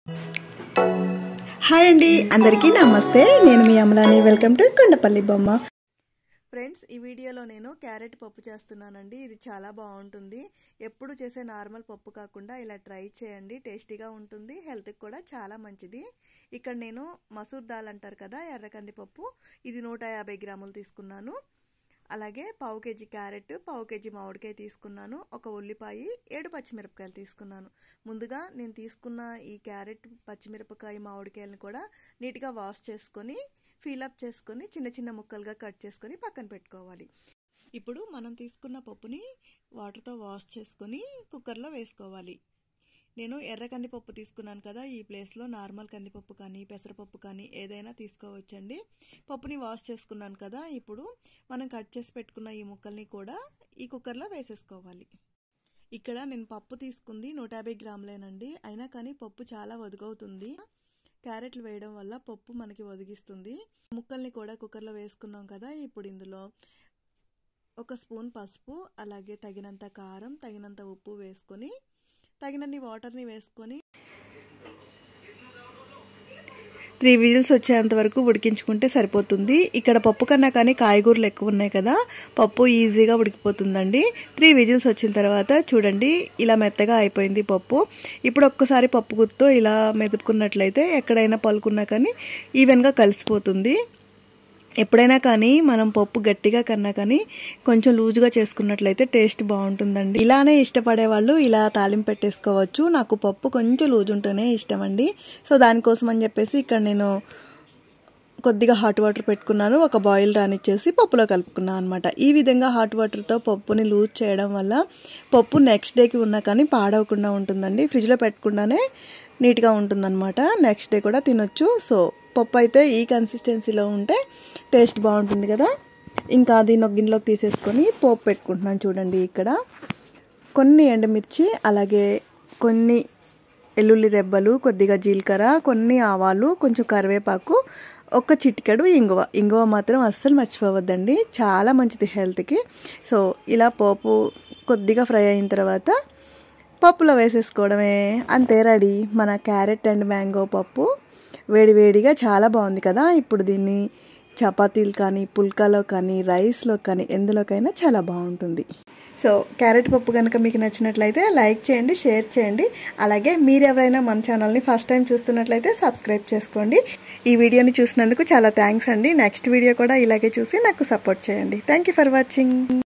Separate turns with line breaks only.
hi అండి అందరికీ నమస్తే నేను మీ అమలాని వెల్కమ్ టు కొండపల్లి బొమ్మ ఫ్రెండ్స్ ఈ వీడియోలో నేను క్యారెట్ పప్పు చేస్తున్నానండి ఇది చాలా బాగుంటుంది ఎప్పుడు చేసే నార్మల్ పప్పు కాకుండా ఇలా ట్రై చేయండి టేస్టీగా ఉంటుంది హెల్త్కి కూడా చాలా మంచిది ఇక్కడ నేను మసూర్ దాల్ అంటారు కదా ఎర్రకంది పప్పు ఇది నూట యాభై గ్రాములు తీసుకున్నాను అలాగే పావు కేజీ క్యారెట్ పావు కేజీ మామిడికాయ తీసుకున్నాను ఒక ఉల్లిపాయ ఏడు పచ్చిమిరపకాయలు తీసుకున్నాను ముందుగా నేను తీసుకున్న ఈ క్యారెట్ పచ్చిమిరపకాయ మామిడికాయలను కూడా నీట్గా వాష్ చేసుకొని ఫీలప్ చేసుకొని చిన్న చిన్న ముక్కలుగా కట్ చేసుకొని పక్కన పెట్టుకోవాలి ఇప్పుడు మనం తీసుకున్న పప్పుని వాటర్తో వాష్ చేసుకొని కుక్కర్లో వేసుకోవాలి నేను ఎర్ర కందిపప్పు తీసుకున్నాను కదా ఈ ప్లేస్లో నార్మల్ కందిపప్పు కానీ పెసరపప్పు కానీ ఏదైనా తీసుకోవచ్చండి పప్పుని వాష్ చేసుకున్నాను కదా ఇప్పుడు మనం కట్ చేసి పెట్టుకున్న ఈ ముక్కల్ని కూడా ఈ కుక్కర్లో వేసేసుకోవాలి ఇక్కడ నేను పప్పు తీసుకుంది నూట యాభై గ్రాములేనండి అయినా కానీ పప్పు చాలా ఒదుగవుతుంది క్యారెట్లు వేయడం వల్ల పప్పు మనకి ఒదిగిస్తుంది ముక్కల్ని కూడా కుక్కర్లో వేసుకున్నాం కదా ఇప్పుడు ఇందులో ఒక స్పూన్ పసుపు అలాగే తగినంత కారం తగినంత ఉప్పు వేసుకొని తగినన్ని వాటర్ని వేసుకొని త్రీ విజిల్స్ వచ్చేంత వరకు ఉడికించుకుంటే సరిపోతుంది ఇక్కడ పప్పు కన్నా కానీ కాయగూరలు ఎక్కువ ఉన్నాయి కదా పప్పు ఈజీగా ఉడికిపోతుందండి త్రీ విజిల్స్ వచ్చిన తర్వాత చూడండి ఇలా మెత్తగా అయిపోయింది పప్పు ఇప్పుడు ఒక్కసారి పప్పు గుత్తో ఇలా మెదుపుకున్నట్లయితే ఎక్కడైనా పలుకున్నా కానీ ఈవెన్గా కలిసిపోతుంది ఎప్పుడైనా కానీ మనం పప్పు గట్టిగా కన్నా కానీ కొంచెం లూజుగా చేసుకున్నట్లయితే టేస్ట్ బాగుంటుందండి ఇలానే ఇష్టపడే వాళ్ళు ఇలా తాలింపు పెట్టేసుకోవచ్చు నాకు పప్పు కొంచెం లూజు ఉంటేనే ఇష్టం అండి సో దానికోసం అని చెప్పేసి ఇక్కడ నేను కొద్దిగా హాట్ వాటర్ పెట్టుకున్నాను ఒక బాయిల్ రానిచ్చేసి పప్పులో కలుపుకున్నాను అనమాట ఈ విధంగా హాట్ వాటర్తో పప్పుని లూజ్ చేయడం వల్ల పప్పు నెక్స్ట్ డేకి ఉన్నా కానీ పాడవకుండా ఉంటుందండి ఫ్రిడ్జ్లో పెట్టకుండానే నీట్గా ఉంటుందన్నమాట నెక్స్ట్ డే కూడా తినొచ్చు సో పప్పు అయితే ఈ కన్సిస్టెన్సీలో ఉంటే టేస్ట్ బాగుంటుంది కదా ఇంకా దీన్ని ఒక గిన్నెలోకి తీసేసుకొని పోపు పెట్టుకుంటున్నాను చూడండి ఇక్కడ కొన్ని ఎండుమిర్చి అలాగే కొన్ని ఎల్లుల్లి రెబ్బలు కొద్దిగా జీలకర్ర కొన్ని ఆవాలు కొంచెం కరివేపాకు ఒక చిటికెడు ఇంగువ ఇంగువ మాత్రం అస్సలు మర్చిపోవద్దండి చాలా మంచిది హెల్త్కి సో ఇలా పోపు కొద్దిగా ఫ్రై అయిన తర్వాత పప్పులో వేసేసుకోవడమే అంతే రెడీ మన క్యారెట్ అండ్ మ్యాంగో పప్పు వేడి వేడిగా చాలా బాగుంది కదా ఇప్పుడు దీన్ని చపాతీలు కానీ పుల్కాలో కానీ రైస్లో కానీ ఎందులోకైనా చాలా బాగుంటుంది సో క్యారెట్ పప్పు కనుక మీకు నచ్చినట్లయితే లైక్ చేయండి షేర్ చేయండి అలాగే మీరు ఎవరైనా మన ఛానల్ని ఫస్ట్ టైం చూస్తున్నట్లయితే సబ్స్క్రైబ్ చేసుకోండి ఈ వీడియోని చూసినందుకు చాలా థ్యాంక్స్ అండి నెక్స్ట్ వీడియో కూడా ఇలాగే చూసి నాకు సపోర్ట్ చేయండి థ్యాంక్ ఫర్ వాచింగ్